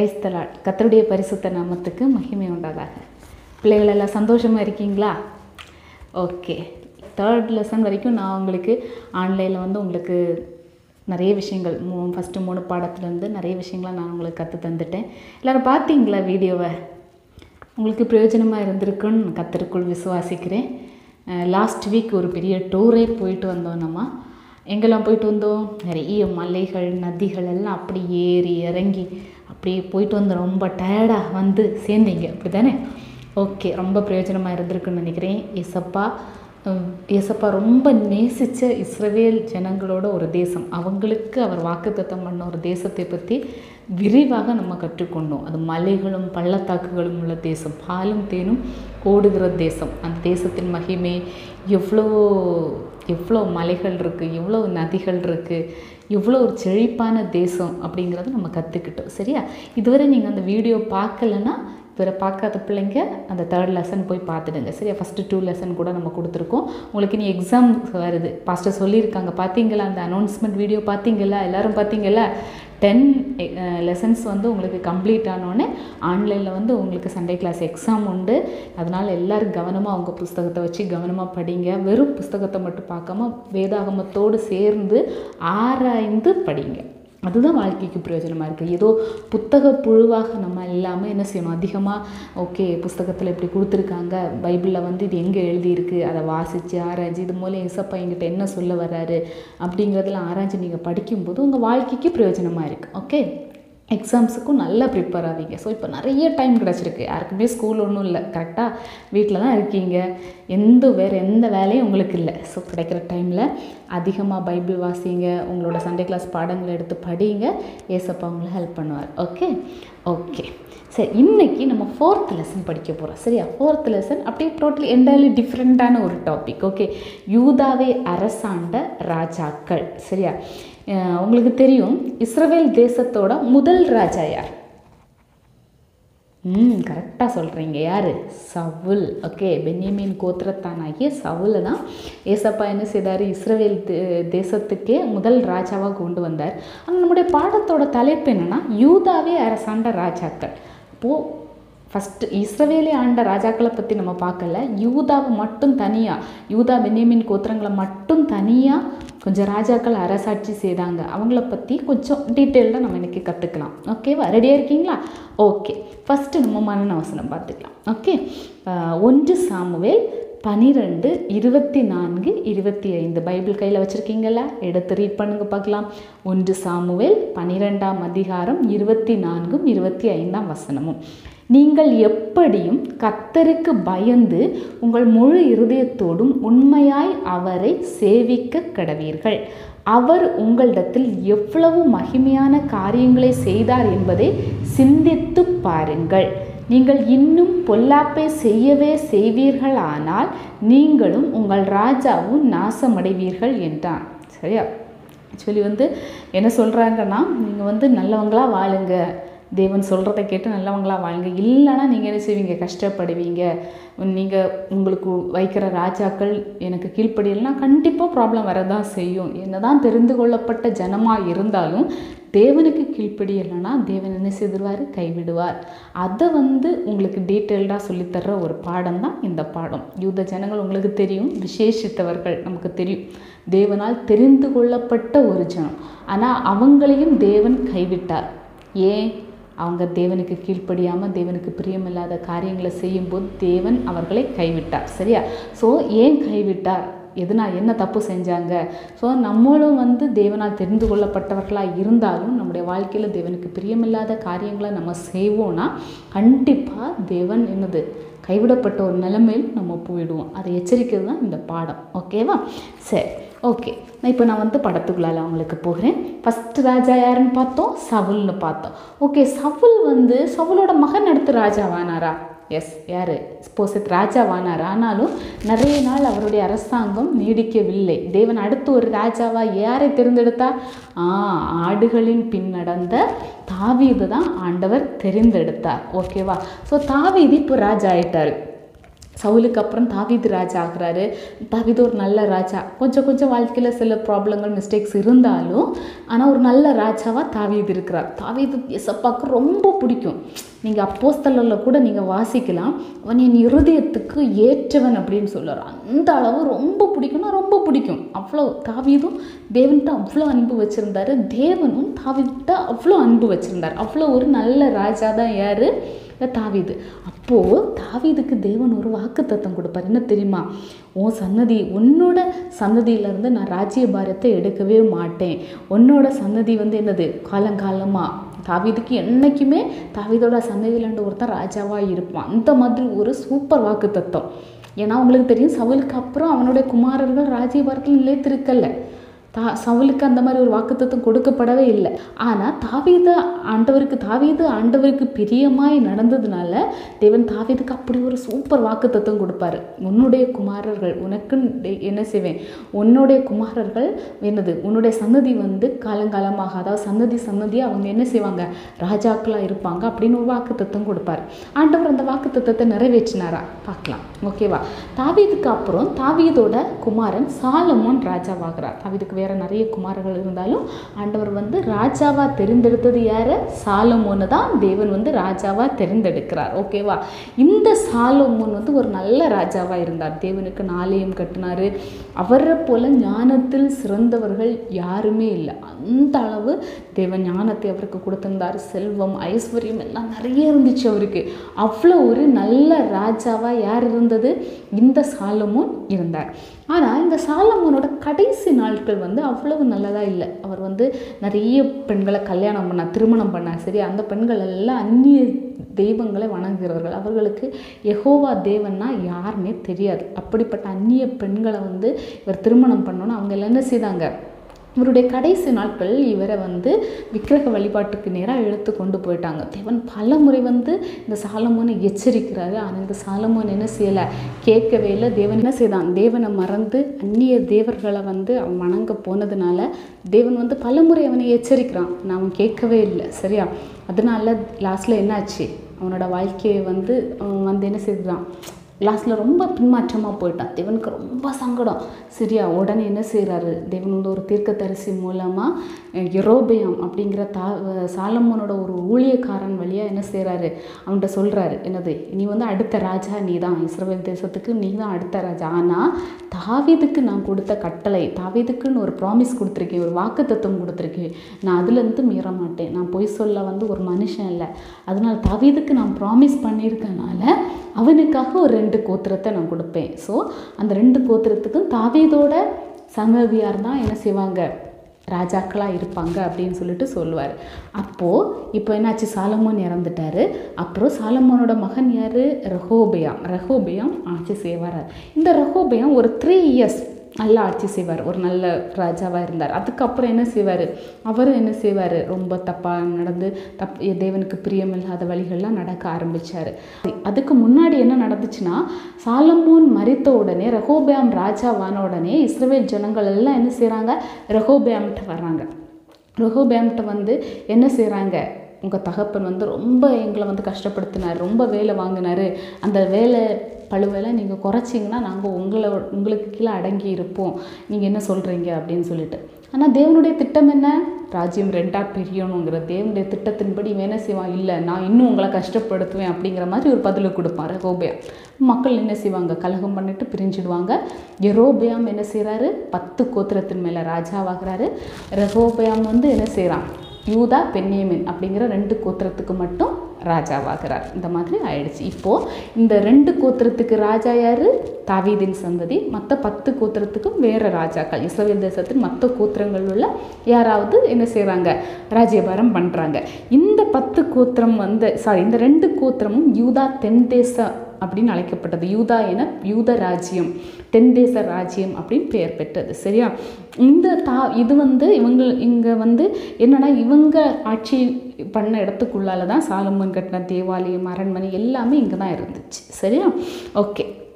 கிரைஸ்தலால் கத்தருடைய பரிசுத்த நாமத்துக்கு மகிமை உண்டாதாக பிள்ளைகள் எல்லாம் சந்தோஷமாக இருக்கீங்களா ஓகே தேர்ட் லெசன் வரைக்கும் நான் உங்களுக்கு ஆன்லைனில் வந்து உங்களுக்கு நிறைய விஷயங்கள் மூ ஃபஸ்ட்டு மூணு பாடத்துலேருந்து நிறைய விஷயங்களை நான் உங்களுக்கு கற்று தந்துட்டேன் எல்லோரும் பார்த்தீங்களா வீடியோவை உங்களுக்கு பிரயோஜனமாக இருந்திருக்குன்னு கத்தருக்குள் விசுவாசிக்கிறேன் லாஸ்ட் வீக் ஒரு பெரிய டூரே போயிட்டு வந்தோம் நம்ம எங்கெல்லாம் போயிட்டு வந்தோம் நிறைய மலைகள் நதிகள் எல்லாம் அப்படி ஏறி இறங்கி அப்படியே போயிட்டு வந்து ரொம்ப டயர்டாக வந்து சேர்ந்தீங்க அப்படி தானே ஓகே ரொம்ப பிரயோஜனமாக இருந்திருக்குன்னு நினைக்கிறேன் ஏசப்பா ஏசப்பா ரொம்ப நேசித்த இஸ்ரவேல் ஜனங்களோட ஒரு தேசம் அவங்களுக்கு அவர் வாக்குத்தத்தம் பண்ண ஒரு தேசத்தை பற்றி விரிவாக நம்ம கற்றுக்கொண்டோம் அது மலைகளும் பள்ளத்தாக்குகளும் உள்ள தேசம் பாலும் தேனும் ஓடுகிற தேசம் அந்த தேசத்தின் மகிமை எவ்வளோ எவ்வளோ மலைகள் இருக்குது எவ்வளோ நதிகள் இருக்குது எவ்வளோ ஒரு செழிப்பான தேசம் அப்படிங்கிறத நம்ம கற்றுக்கிட்டோம் சரியா இதுவரை நீங்கள் அந்த வீடியோ பார்க்கலன்னா இவரை பார்க்காத பிள்ளைங்க அந்த தேர்ட் லெசன் போய் பார்த்துடுங்க சரியா ஃபஸ்ட்டு டூ லெசன் கூட நம்ம கொடுத்துருக்கோம் உங்களுக்கு நீ எக்ஸாம் வருது பாஸ்டர் சொல்லியிருக்காங்க பார்த்தீங்களா அந்த அனௌன்ஸ்மெண்ட் வீடியோ பார்த்தீங்களா எல்லோரும் பார்த்தீங்களா டென் லெசன்ஸ் வந்து உங்களுக்கு கம்ப்ளீட் ஆனோடனே ஆன்லைனில் வந்து உங்களுக்கு சண்டே கிளாஸ் எக்ஸாம் உண்டு அதனால் எல்லோரும் கவனமாக அவங்க புஸ்தகத்தை வச்சு கவனமாக படிங்க வெறும் புஸ்தகத்தை மட்டும் பார்க்காம வேதாகமத்தோடு சேர்ந்து ஆராய்ந்து படிங்க அதுதான் வாழ்க்கைக்கு பிரயோஜனமாக இருக்குது ஏதோ புத்தக புழுவாக நம்ம இல்லாமல் என்ன செய்யணும் அதிகமாக ஓகே புஸ்தகத்தில் இப்படி கொடுத்துருக்காங்க பைபிளில் வந்து இது எங்கே எழுதியிருக்கு அதை வாசித்து ஆராய்ச்சி இது மூலம் இசப்பா எங்கிட்ட என்ன சொல்ல வர்றாரு அப்படிங்கிறதெல்லாம் ஆராய்ச்சி நீங்கள் படிக்கும்போது உங்கள் வாழ்க்கைக்கு பிரயோஜனமாக இருக்குது ஓகே எக்ஸாம்ஸுக்கும் நல்லா ப்ரிப்பேர் ஆவீங்க ஸோ இப்போ நிறைய டைம் கிடச்சிருக்கு யாருக்குமே ஸ்கூல் ஒன்றும் இல்லை கரெக்டாக வீட்டில் தான் இருக்கீங்க எந்த வேறு எந்த வேலையும் உங்களுக்கு இல்லை ஸோ கிடைக்கிற டைமில் அதிகமாக பைபிள் வாசிங்க உங்களோட சண்டே கிளாஸ் பாடங்களை எடுத்து படிங்க ஏசப்பா உங்களை ஹெல்ப் பண்ணுவார் ஓகே ஓகே சரி இன்றைக்கி நம்ம ஃபோர்த் லெசன் படிக்க போகிறோம் சரியா ஃபோர்த் லெசன் அப்படியே டோட்டலி என்டையர்லி டிஃப்ரெண்ட்டான ஒரு டாபிக் ஓகே யூதாவை அரசாண்ட ராஜாக்கள் சரியா உங்களுக்கு தெரியும் இஸ்ரவேல் தேசத்தோட முதல் ராஜா யார் ம் கரெக்டாக சொல்கிறீங்க யார் சவுல் ஓகே பென்யமீன் கோத்திரத்தானாகிய சவுலை தான் ஏசப்பா என்ன செய்தார் இஸ்ரவேல் தேசத்துக்கே முதல் ராஜாவாக கொண்டு வந்தார் ஆனால் நம்முடைய பாடத்தோட தலைப்பு என்னென்னா யூதாவே அரசாண்ட ராஜாக்கள் அப்போது ஃபஸ்ட்டு இஸ்ரவேலே ஆண்ட ராஜாக்களை பற்றி நம்ம பார்க்கல யூதாவை மட்டும் தனியாக யூதா பென்யமின் கோத்திரங்களை மட்டும் தனியாக கொஞ்சம் ராஜாக்கள் அரசாட்சி செய்தாங்க அவங்கள பற்றி கொஞ்சம் டீட்டெயில்டாக நம்ம இன்றைக்கி கற்றுக்கலாம் ஓகேவா ரெடியாக இருக்கீங்களா ஓகே ஃபஸ்ட்டு நம்ம மனன வசனம் பார்த்துக்கலாம் ஓகே ஒன்று சாமுவேல் பனிரெண்டு இருபத்தி நான்கு இருபத்தி ஐந்து பைபிள் கையில் வச்சுருக்கீங்களா எடுத்து ரீட் பண்ணுங்க பார்க்கலாம் ஒன்று சாமுவேல் பனிரெண்டாம் அதிகாரம் இருபத்தி நான்கும் இருபத்தி ஐந்தாம் வசனமும் நீங்கள் எப்படியும் கத்தருக்கு பயந்து உங்கள் முழு இருதயத்தோடும் உண்மையாய் அவரை சேவிக்க கடவீர்கள் அவர் உங்களிடத்தில் எவ்வளவு மகிமையான காரியங்களை செய்தார் என்பதை சிந்தித்து பாருங்கள் நீங்கள் இன்னும் பொல்லாப்பை செய்யவே செய்வீர்களானால் நீங்களும் உங்கள் ராஜாவும் நாசமடைவீர்கள் என்றான் சரியா ஆக்சுவலி வந்து என்ன சொல்கிறாங்கன்னா நீங்கள் வந்து நல்லவங்களாக வாழுங்க தேவன் சொல்கிறத கேட்டு நல்லவங்களாக வாழுங்க இல்லைன்னா நீங்கள் என்ன செய்வீங்க கஷ்டப்படுவீங்க நீங்கள் உங்களுக்கு வைக்கிற ராஜாக்கள் எனக்கு கீழ்ப்படியலைன்னா கண்டிப்பாக ப்ராப்ளம் வரதான் செய்யும் என்ன தான் தெரிந்து கொள்ளப்பட்ட ஜனமாக இருந்தாலும் தேவனுக்கு கீழ்ப்படியலைன்னா தேவன் என்ன செய்திருவார் கைவிடுவார் அதை வந்து உங்களுக்கு டீட்டெயில்டாக சொல்லித்தர்ற ஒரு பாடம் தான் இந்த பாடம் யூத ஜனங்கள் உங்களுக்கு தெரியும் விசேஷித்தவர்கள் நமக்கு தெரியும் தேவனால் தெரிந்து கொள்ளப்பட்ட ஒரு ஜனம் ஆனால் அவங்களையும் தேவன் கைவிட்டார் ஏன் அவங்க தேவனுக்கு கீழ்ப்படியாமல் தேவனுக்கு பிரியமில்லாத காரியங்களை செய்யும்போது தேவன் அவர்களை கைவிட்டார் சரியா ஸோ ஏன் கைவிட்டார் எதுனா என்ன தப்பு செஞ்சாங்க ஸோ நம்மளும் வந்து தேவனால் தெரிந்து கொள்ளப்பட்டவர்களாக இருந்தாலும் நம்முடைய வாழ்க்கையில் தேவனுக்கு பிரியமில்லாத காரியங்களை நம்ம செய்வோம்னா கண்டிப்பாக தேவன் என்னது கைவிடப்பட்ட ஒரு நிலைமையில் நம்ம போயிடுவோம் அதை எச்சரிக்கிறது தான் இந்த பாடம் ஓகேவா சரி ஓகே நான் இப்போ நான் வந்து படத்துக்குள்ளால அவங்களுக்கு போகிறேன் ஃபஸ்ட்டு ராஜா யாருன்னு பார்த்தோம் சவுல்னு பார்த்தோம் ஓகே சவுல் வந்து சவுலோட மகன் அடுத்து ராஜாவானாரா எஸ் யார் ஸ்போசத் ராஜாவானார் ஆனாலும் நிறைய நாள் அவருடைய அரசாங்கம் நீடிக்கவில்லை தேவன் அடுத்து ஒரு ராஜாவா யாரை தேர்ந்தெடுத்தா ஆ ஆடுகளின் பின் நடந்த தாவீது தான் ஆண்டவர் தெரிந்தெடுத்தார் ஓகேவா ஸோ தாவீது இப்போ ராஜா ஆயிட்டார் சவுலுக்கு அப்புறம் தாவீது ராஜா ஆகுறாரு தாவீது ஒரு நல்ல ராஜா கொஞ்சம் கொஞ்சம் வாழ்க்கையில் சில ப்ராப்ளங்கள் மிஸ்டேக்ஸ் இருந்தாலும் ஆனால் ஒரு நல்ல ராஜாவாக தாவீது இருக்கிறார் தாவீது எசப்பாக்கு ரொம்ப பிடிக்கும் நீங்கள் அப்போஸ்தலரில் கூட நீங்கள் வாசிக்கலாம் அவன் என் இருதயத்துக்கு ஏற்றவன் அப்படின்னு சொல்லுவார் அந்த அளவு ரொம்ப பிடிக்கும்னா ரொம்ப பிடிக்கும் அவ்வளோ தாவீதும் தேவன்கிட்ட அவ்வளோ அன்பு வச்சுருந்தாரு தேவனும் தாவீதுகிட்ட அவ்வளோ அன்பு வச்சுருந்தார் அவ்வளோ ஒரு நல்ல ராஜா தான் யார் தாவீது அப்போது தாவீதுக்கு தேவன் ஒரு வாக்கு தத்தம் கொடுப்பார் என்ன தெரியுமா உன் சன்னதி உன்னோட சன்னதியிலேருந்து நான் ராஜ்ய பாரத்தை எடுக்கவே மாட்டேன் உன்னோட சன்னதி வந்து என்னது காலங்காலமாக தாவீதுக்கு என்றைக்குமே தாவீதோட சன்னதியிலண்டு ஒருத்தன் ராஜாவாக இருப்பான் அந்த மாதிரி ஒரு சூப்பர் வாக்கு தத்தம் ஏன்னா உங்களுக்கு தெரியும் சவுலுக்கு அப்புறம் அவனுடைய குமாரர்கள் ராஜ்யபாரத்தில் நிலைத்திருக்கல தா சவுலுக்கு அந்த மாதிரி ஒரு வாக்குத்தத்தம் கொடுக்கப்படவே இல்லை ஆனால் தாவீத ஆண்டவருக்கு தாவீது ஆண்டவருக்கு பிரியமாய் நடந்ததுனால தேவன் தாவீதுக்கு அப்படி ஒரு சூப்பர் வாக்குத்தத்தம் கொடுப்பாரு உன்னுடைய குமாரர்கள் உனக்கு என்ன செய்வேன் உன்னுடைய குமாரர்கள் என்னது உன்னுடைய சன்னதி வந்து காலங்காலமாக அதாவது சன்னதி சன்னதியாக அவங்க என்ன செய்வாங்க ராஜாக்களாக இருப்பாங்க அப்படின்னு ஒரு வாக்குத்தத்தம் கொடுப்பார் ஆண்டவர் அந்த வாக்குத்தத்தத்தை நிறைவேற்றினாரா பார்க்கலாம் ஓகேவா தாவீதுக்கு அப்புறம் தாவீதோட குமாரன் சாலமோன் ராஜாவாகிறார் தாவீதுக்கு வேற நிறைய குமாரர்கள் இருந்தாலும் ஆண்டவர் வந்து ராஜாவா தெரிந்தெடுத்தது யாரு சாலமோனை தான் தேவன் வந்து ராஜாவா தெரிந்தெடுக்கிறார் ஓகேவா இந்த சாலமோன் வந்து ஒரு நல்ல ராஜாவா இருந்தார் தேவனுக்கு நாளையும் கட்டினாரு அவரை போல ஞானத்தில் சிறந்தவர்கள் யாருமே இல்லை அந்த அளவு தேவன் ஞானத்தை அவருக்கு கொடுத்திருந்தார் செல்வம் ஐஸ்வர்யம் எல்லாம் நிறைய இருந்துச்சு அவருக்கு அவ்வளோ ஒரு நல்ல ராஜாவா யார் இருந்தது இந்த சாலமோன் இருந்தார் ஆனால் இந்த சாலமோனோட கடைசி நாட்கள் வந்து அவ்வளவு நல்லதாக இல்லை அவர் வந்து நிறைய பெண்களை கல்யாணம் பண்ணார் திருமணம் பண்ணார் சரி அந்த பெண்கள் எல்லாம் அந்நிய தெய்வங்களை வணங்குகிறவர்கள் அவர்களுக்கு யெகோவா தேவன்னா யாருன்னே தெரியாது அப்படிப்பட்ட அந்நிய பெண்களை வந்து இவர் திருமணம் பண்ணோன்னு அவங்க எல்லாம் என்ன செய்தாங்க இவருடைய கடைசி நாட்கள் இவரை வந்து விக்கிரக வழிபாட்டுக்கு நேராக இழுத்து கொண்டு போயிட்டாங்க தேவன் பல முறை வந்து இந்த சாலமோனை எச்சரிக்கிறாரு ஆனால் இந்த சாலமோன் என்ன செய்யலை கேட்கவே இல்லை தேவன் என்ன செய்தான் தேவனை மறந்து அந்நிய தேவர்களை வந்து அவன் வணங்க போனதுனால தேவன் வந்து பல முறை அவனை எச்சரிக்கிறான் நான் அவன் கேட்கவே இல்லை சரியா அதனால லாஸ்ட்டில் என்னாச்சு அவனோட வாழ்க்கையை வந்து அவன் வந்து என்ன செய்தான் லாஸ்ட்டில் ரொம்ப பின்மாற்றமாக போயிட்டான் தேவனுக்கு ரொம்ப சங்கடம் சரியா உடனே என்ன செய்கிறாரு தேவன் வந்து ஒரு தீர்க்கதரிசி மூலமாக எரோபியாம் அப்படிங்கிற தா சாலமோனோட ஒரு ஊழியக்காரன் வழியாக என்ன செய்கிறாரு அவன்கிட்ட சொல்கிறாரு என்னது நீ வந்து அடுத்த ராஜா நீ தான் இஸ்ரவேல் தேசத்துக்கு நீ தான் அடுத்த ராஜா ஆனால் தாவீதுக்கு நான் கொடுத்த கட்டளை தாவீதுக்குன்னு ஒரு ப்ராமிஸ் கொடுத்துருக்கேன் ஒரு வாக்கு தத்துவம் கொடுத்துருக்கேன் நான் அதுலேருந்து மீற மாட்டேன் நான் பொய் சொல்ல வந்து ஒரு மனுஷன் இல்லை அதனால் தாவீதுக்கு நான் ப்ராமிஸ் பண்ணியிருக்கனால அவனுக்காக ஒரு ரெண்டு கோத்திரத்தை நான் கொடுப்பேன் ஸோ அந்த ரெண்டு கோத்திரத்துக்கும் தாவீதோட சங்கதியார் தான் என்ன செய்வாங்க ராஜாக்களாக இருப்பாங்க அப்படின்னு சொல்லிட்டு சொல்லுவார் அப்போது இப்போ என்னாச்சு சாலமோன் இறந்துட்டாரு அப்புறம் சாலமோனோட மகன் யார் ரஹோபியாம் ரஹோபியாம் ஆட்சி செய்வார் இந்த ரஹோபியாம் ஒரு த்ரீ இயர்ஸ் நல்லா ஆட்சி செய்வார் ஒரு நல்ல ராஜாவாக இருந்தார் அதுக்கப்புறம் என்ன செய்வார் அவரும் என்ன செய்வார் ரொம்ப தப்பாக நடந்து தப் தேவனுக்கு பிரியமில்லாத வழிகள்லாம் நடக்க ஆரம்பித்தார் அதுக்கு முன்னாடி என்ன நடந்துச்சுன்னா சாலமோன் மறித்த உடனே ரஹோபியாம் ராஜாவான உடனே இஸ்ரவேல் ஜனங்கள் எல்லாம் என்ன செய்கிறாங்க ரஹோபியாம்கிட்ட வர்றாங்க ரஹோபியாம்கிட்ட வந்து என்ன செய்கிறாங்க உங்கள் தகப்பன் வந்து ரொம்ப எங்களை வந்து கஷ்டப்படுத்தினார் ரொம்ப வேலை வாங்கினார் அந்த வேலை பழுவெல்லாம் நீங்கள் குறைச்சிங்கன்னா நாங்கள் உங்களை உங்களுக்கு கீழே அடங்கி இருப்போம் நீங்கள் என்ன சொல்கிறீங்க அப்படின்னு சொல்லிட்டு ஆனால் தேவனுடைய திட்டம் என்ன ராஜ்யம் ரெண்டாக பிரியணுங்கிற தேவனுடைய திட்டத்தின்படி இவன் என்ன செய்வான் இல்லை நான் இன்னும் உங்களை கஷ்டப்படுத்துவேன் அப்படிங்கிற மாதிரி ஒரு பதில் கொடுப்பான் ரகோபியா மக்கள் என்ன செய்வாங்க கலகம் பண்ணிட்டு பிரிஞ்சிடுவாங்க எரோபியாம் என்ன செய்கிறாரு பத்து கோத்திரத்தின் மேலே ராஜாவாகிறாரு ரகோபியாம் வந்து என்ன செய்கிறான் யூதா பென்யமின் அப்படிங்கிற ரெண்டு கோத்திரத்துக்கு மட்டும் ராஜாவாகிறார் இந்த மாதிரி ஆயிடுச்சு இப்போது இந்த ரெண்டு கோத்திரத்துக்கு ராஜா யார் தாவீதின் சந்ததி மற்ற பத்து கோத்திரத்துக்கும் வேறு ராஜாக்கள் இஸ்ரவேல் தேசத்தின் மற்ற கோத்திரங்கள் உள்ள யாராவது என்ன செய்கிறாங்க ராஜ்யபாரம் பண்ணுறாங்க இந்த பத்து கோத்திரம் வந்து சாரி இந்த ரெண்டு கோத்திரமும் யூதா தென் தேச அப்படின்னு அழைக்கப்பட்டது யூதா என யூத ராஜ்யம் தென் தேச ராஜ்யம் அப்படின்னு பெயர் பெற்றது சரியா இந்த தா இது வந்து இவங்க இங்கே வந்து என்னன்னா இவங்க ஆட்சி பண்ண இடத்துக்குள்ளால தான் சாலமன் கட்டின தேவாலயம் அரண்மனை எல்லாமே இங்கே தான் இருந்துச்சு சரியா ஓகே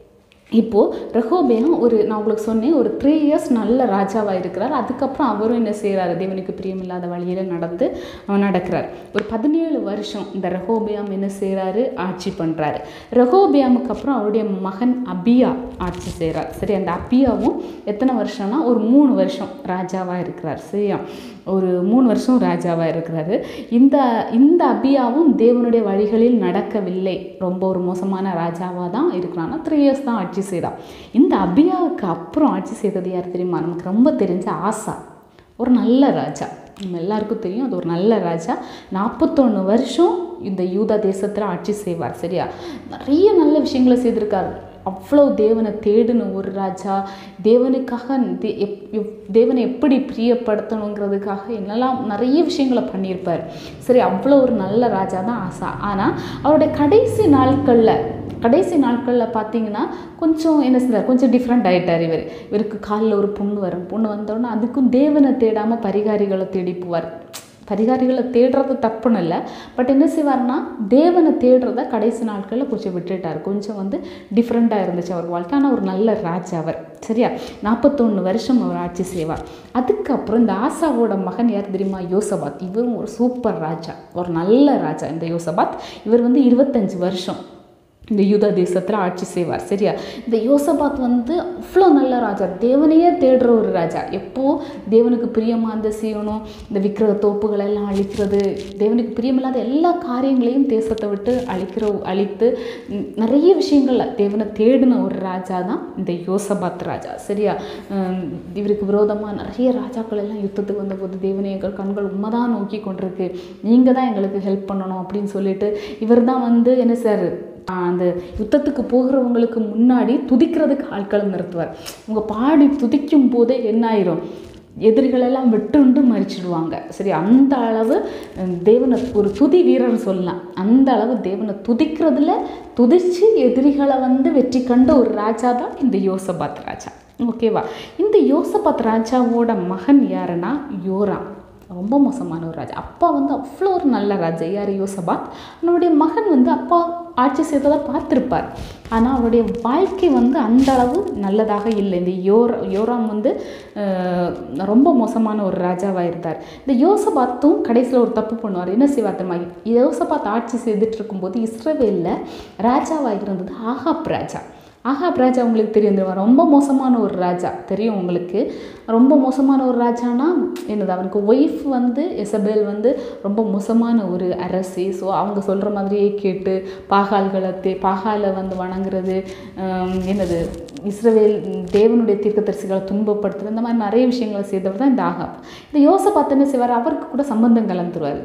இப்போது ரெஹோபேம் ஒரு நான் உங்களுக்கு சொன்னேன் ஒரு த்ரீ இயர்ஸ் நல்ல ராஜாவாக இருக்கிறார் அதுக்கப்புறம் அவரும் என்ன செய்கிறாரு தேவனுக்கு பிரியமில்லாத வழியில் நடந்து அவர் நடக்கிறார் ஒரு பதினேழு வருஷம் இந்த ரெஹோபியாம் என்ன செய்கிறாரு ஆட்சி பண்ணுறாரு ரெஹோபியாமுக்கு அப்புறம் அவருடைய மகன் அபியா ஆட்சி செய்கிறார் சரி அந்த அபியாவும் எத்தனை வருஷம்னா ஒரு மூணு வருஷம் ராஜாவாக இருக்கிறார் சரியா ஒரு மூணு வருஷம் ராஜாவாக இருக்கிறாரு இந்த இந்த அபியாவும் தேவனுடைய வழிகளில் நடக்கவில்லை ரொம்ப ஒரு மோசமான ராஜாவாக தான் இருக்கிறான்னா த்ரீ இயர்ஸ் தான் ஆட்சி செய்தான் இந்த அபியாவுக்கு அப்புறம் ஆட்சி செய்தது யார் தெரியுமா நமக்கு ரொம்ப தெரிஞ்ச ஆசா ஒரு நல்ல ராஜா நம்ம எல்லாருக்கும் தெரியும் அது ஒரு நல்ல ராஜா நாற்பத்தொன்று வருஷம் இந்த யூதா தேசத்தில் ஆட்சி செய்வார் சரியா நிறைய நல்ல விஷயங்களை செய்திருக்காரு அவ்வளோ தேவனை தேடின ஒரு ராஜா தேவனுக்காக தே எப் எப்- தேவனை எப்படி பிரியப்படுத்தணுங்கிறதுக்காக என்னெல்லாம் நிறைய விஷயங்களை பண்ணியிருப்பார் சரி அவ்வளோ ஒரு நல்ல ராஜா தான் ஆசா ஆனால் அவருடைய கடைசி நாட்களில் கடைசி நாட்களில் பார்த்தீங்கன்னா கொஞ்சம் என்ன செய்றார் கொஞ்சம் டிஃப்ரெண்ட் ஆகிட்டார் இவர் இவருக்கு காலில் ஒரு புண்ணு வரும் புண்ணு வந்தோடனே அதுக்கும் தேவனை தேடாமல் பரிகாரிகளை தேடி போவார் பரிகாரிகளை தேடுறது தப்புன்னு இல்லை பட் என்ன செய்வார்னா தேவனை தேடுறத கடைசி நாட்களில் கொஞ்சம் விட்டுட்டார் கொஞ்சம் வந்து டிஃப்ரெண்ட்டாக இருந்துச்சு அவர் வாழ்க்கை ஆனால் ஒரு நல்ல ராஜா அவர் சரியா நாற்பத்தொன்று வருஷம் அவர் ஆட்சி செய்வார் அதுக்கப்புறம் இந்த ஆசாவோட மகன் யார் தெரியுமா யோசபாத் இவரும் ஒரு சூப்பர் ராஜா ஒரு நல்ல ராஜா இந்த யோசபாத் இவர் வந்து இருபத்தஞ்சு வருஷம் இந்த யூதா தேசத்தில் ஆட்சி செய்வார் சரியா இந்த யோசபாத் வந்து அவ்வளோ நல்ல ராஜா தேவனையே தேடுற ஒரு ராஜா எப்போ தேவனுக்கு பிரியமானதை செய்யணும் இந்த விக்கிரக தோப்புகளை எல்லாம் அழிக்கிறது தேவனுக்கு பிரியமில்லாத எல்லா காரியங்களையும் தேசத்தை விட்டு அழிக்கிற அழித்து ம், நிறைய விஷயங்கள்ல தேவனை தேடின ஒரு ராஜா தான் இந்த யோசபாத் ராஜா சரியா உம், இவருக்கு விரோதமாக நிறைய ராஜாக்கள் எல்லாம் யுத்தத்துக்கு வந்தபோது தேவனை எங்கள் கண்கள் உண்மைதான் நோக்கி கொண்டிருக்கு நீங்கள் தான் எங்களுக்கு ஹெல்ப் பண்ணணும் அப்படின்னு சொல்லிட்டு இவர் தான் வந்து என்ன சார் அந்த யுத்தத்துக்கு போகிறவங்களுக்கு முன்னாடி துதிக்கிறதுக்கு ஆட்களை நிறுத்துவார் உங்க பாடி துதிக்கும் போதே என்ன ஆயிரும் எதிரிகளெல்லாம் வெட்டுண்டு மறிச்சிடுவாங்க சரி அந்த அளவு உம், தேவனை ஒரு துதி வீரர் சொல்லலாம் அந்த அளவு தேவனை துதிக்கிறதுல துதிச்சு எதிரிகளை வந்து வெற்றி கண்ட ஒரு ராஜா தான் இந்த யோசபாத் ராஜா ஓகேவா இந்த யோசபாத் ராஜாவோட மகன் யாருன்னா யோராம் ரொம்ப மோசமான ஒரு ராஜா அப்பா வந்து அவ்வளோ ஒரு நல்ல ராஜா யார் யோசபாத் அவனுடைய மகன் வந்து அப்பா ஆட்சி செய்ததை பார்த்துருப்பார் ஆனால் அவருடைய வாழ்க்கை வந்து அந்த அளவு நல்லதாக இல்லை இந்த யோர் யோராம் வந்து அஹ், ரொம்ப மோசமான ஒரு ராஜாவாக இருந்தார் இந்த யோசபாத்தும் கடைசியில் ஒரு தப்பு பண்ணுவார் என்ன செய்வார் தெரியுமா யோசபாத் ஆட்சி செய்துட்டு இருக்கும்போது இஸ்ரவேலில் ராஜாவாக இருந்தது ஆகாப் ராஜா ஆகாப் ராஜா உங்களுக்கு தெரியும் தெரியுமா ரொம்ப மோசமான ஒரு ராஜா தெரியும் உங்களுக்கு ரொம்ப மோசமான ஒரு ராஜானா என்னது அவனுக்கு ஒய்ஃப் வந்து எசபேல் வந்து ரொம்ப மோசமான ஒரு அரசி ஸோ அவங்க சொல்கிற மாதிரியே கேட்டு பாகால்களை தே பாகாலை வந்து வணங்குறது ஆம், என்னது இஸ்ரவேல் தேவனுடைய தீர்க்கதரிசிகளை துன்பப்படுத்துறது இந்த மாதிரி நிறைய விஷயங்களை செய்தவர் தான் இந்த ஆகாப் இந்த யோசபாத் என்ன செய்வார் அவருக்கு கூட சம்பந்தம் கலந்துருவார்